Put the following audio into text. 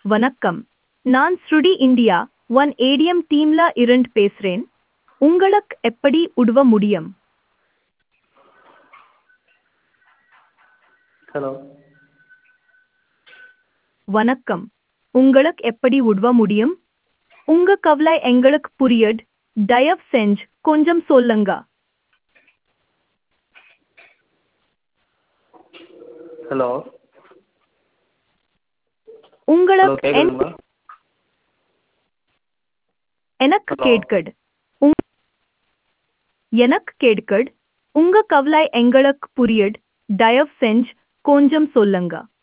வணக்கம் நான் ஸ்ருடி இந்தியா ஒன் ஏடிஎம் டீம்ல இருந்து பேசுறேன் உங்களுக்கு எப்படி உதவ முடியும் ஹலோ வணக்கம் உங்களுக்கு எப்படி உதவ முடியும் உங்க கவலை எங்களுக்கு புரியுது தயவு செஞ்சு கொஞ்சம் சொல்லுங்க ஹலோ ஹலோ உங்களுக்கு என்- கேட்குதுங்களா எனக்கு Hello. கேட்குது உங்- எனக்கு கேட்குது உங்க கவலை எங்களுக்கு புரியுது தயவு செஞ்சு கொஞ்சம் சொல்லுங்க